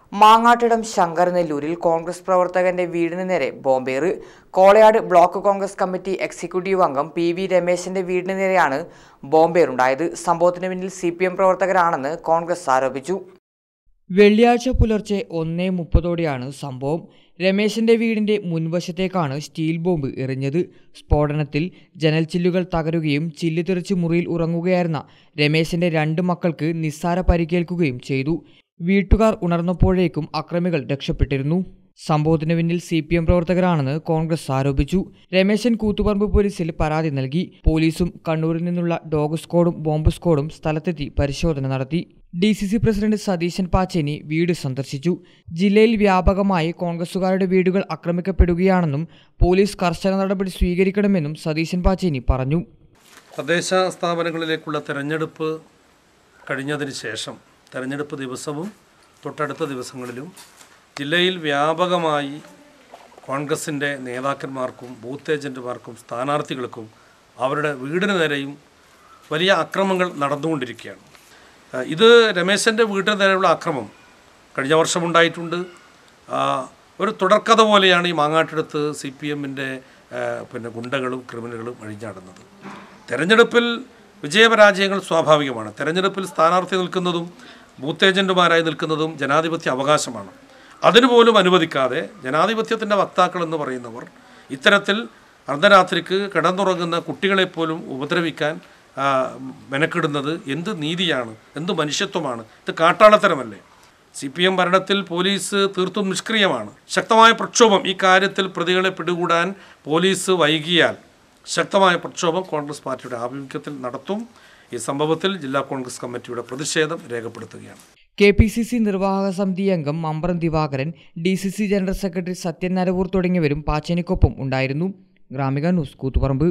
മാങ്ങാട്ടിടം ശങ്കർ നെല്ലൂരിൽ കോൺഗ്രസ് പ്രവർത്തകന്റെ വീടിന് നേരെ ബോംബേറ് Kolayad block Congress committee executive അംഗം പി വി രമേശിന്റെ വീടിന് നേരെയാണ് ബോംബേറുണ്ടായത് സംഭവത്തിന് പിന്നിൽ സി പി എം പ്രവർത്തകരാണെന്ന് കോൺഗ്രസ് ആരോപിച്ചു വെള്ളിയാഴ്ച പുലർച്ചെ ഒന്നേ മുപ്പതോടെയാണ് സംഭവം രമേശിന്റെ വീടിന്റെ മുൻവശത്തേക്കാണ് സ്റ്റീൽ ബോംബ് എറിഞ്ഞത് സ്ഫോടനത്തിൽ ജനൽ ചില്ലുകൾ തകരുകയും ചില്ല് തെറിച്ച് മുറിയിൽ ഉറങ്ങുകയായിരുന്ന രമേശിന്റെ രണ്ട് മക്കൾക്ക് നിസ്സാര പരിക്കേൽക്കുകയും ചെയ്തു വീട്ടുകാർ ഉണർന്നപ്പോഴേക്കും അക്രമികൾ രക്ഷപ്പെട്ടിരുന്നു സംഭവത്തിന് പിന്നിൽ സി പി എം പ്രവർത്തകരാണെന്ന് കോൺഗ്രസ് ആരോപിച്ചു രമേശൻ കൂത്തുപറമ്പ് പോലീസിൽ പരാതി നൽകി പോലീസും കണ്ണൂരിൽ നിന്നുള്ള ഡോഗ് സ്ക്വാഡും ബോംബ് സ്ക്വാഡും സ്ഥലത്തെത്തി പരിശോധന നടത്തി D C C president Satheesan Pacheni വീട് സന്ദർശിച്ചു ജില്ലയിൽ വ്യാപകമായി കോൺഗ്രസുകാരുടെ വീടുകൾ ആക്രമിക്കപ്പെടുകയാണെന്നും പോലീസ് കർശന നടപടി സ്വീകരിക്കണമെന്നും സതീശൻ പാച്ചേനി പറഞ്ഞു തദ്ദേശ സ്ഥാപനങ്ങളിലേക്കുള്ള തെരഞ്ഞെടുപ്പ് കഴിഞ്ഞതിന് ശേഷം തെരഞ്ഞെടുപ്പ് ദിവസവും തൊട്ടടുത്ത ദിവസങ്ങളിലും ജില്ലയിൽ വ്യാപകമായി കോൺഗ്രസിൻ്റെ നേതാക്കന്മാർക്കും ബൂത്ത് ഏജൻറ്റുമാർക്കും സ്ഥാനാർത്ഥികൾക്കും അവരുടെ വീടിന് നേരെയും വലിയ അക്രമങ്ങൾ നടന്നുകൊണ്ടിരിക്കുകയാണ് ആ, ഇത് രമേശൻ്റെ വീട്ടിന് നേരെയുള്ള അക്രമം കഴിഞ്ഞ വർഷം ഉണ്ടായിട്ടുണ്ട് ആ, ഒരു തുടർക്കഥ പോലെയാണ് ഈ മാങ്ങാട്ടിടത്ത് സി പി എമ്മിൻ്റെ പിന്നെ ഗുണ്ടകളും ക്രിമിനലുകളും അഴിഞ്ഞാടുന്നത് തെരഞ്ഞെടുപ്പിൽ വിജയപരാജയങ്ങൾ സ്വാഭാവികമാണ് തെരഞ്ഞെടുപ്പിൽ സ്ഥാനാർത്ഥി നിൽക്കുന്നതും ബൂത്ത് ഏജൻറ്റുമാരായി നിൽക്കുന്നതും ജനാധിപത്യ അവകാശമാണ് അതിനുപോലും അനുവദിക്കാതെ ജനാധിപത്യത്തിൻ്റെ വക്താക്കൾ എന്ന് പറയുന്നവർ ഇത്തരത്തിൽ അർദ്ധരാത്രിക്ക് കിടന്നുറങ്ങുന്ന കുട്ടികളെപ്പോലും ഉപദ്രവിക്കാൻ ആ, മെനക്കിടുന്നത് എന്ത് നീതിയാണ് എന്ത് മനുഷ്യത്വമാണ് ഇത് കാട്ടാളത്തരമല്ലേ സി പി എം ഭരണത്തിൽ പോലീസ് തീർത്തും നിഷ്ക്രിയമാണ് ശക്തമായ പ്രക്ഷോഭം ഈ കാര്യത്തിൽ പ്രതികളെ പിടികൂടാൻ പോലീസ് വൈകിയാൽ ശക്തമായ പ്രക്ഷോഭം കോൺഗ്രസ് പാർട്ടിയുടെ ആഭിമുഖ്യത്തിൽ നടത്തും ഈ സംഭവത്തിൽ ജില്ലാ കോൺഗ്രസ് കമ്മിറ്റിയുടെ പ്രതിഷേധം രേഖപ്പെടുത്തുകയാണ് കെ പി സി സി നിർവാഹക സമിതി അംഗം Mambram Divakaran D C C general secretary Sathyan Naravoor തുടങ്ങിയവരും പാച്ചേനിക്കൊപ്പം ഉണ്ടായിരുന്നു ഗ്രാമിക ന്യൂസ് കൂത്തുപറമ്പ്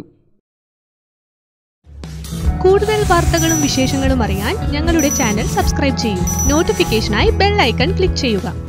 കൂടുതൽ വാർത്തകളും വിശേഷങ്ങളും അറിയാൻ ഞങ്ങളുടെ ചാനൽ സബ്സ്ക്രൈബ് ചെയ്യൂ നോട്ടിഫിക്കേഷനായി ബെൽ ഐക്കൺ ക്ലിക്ക് ചെയ്യുക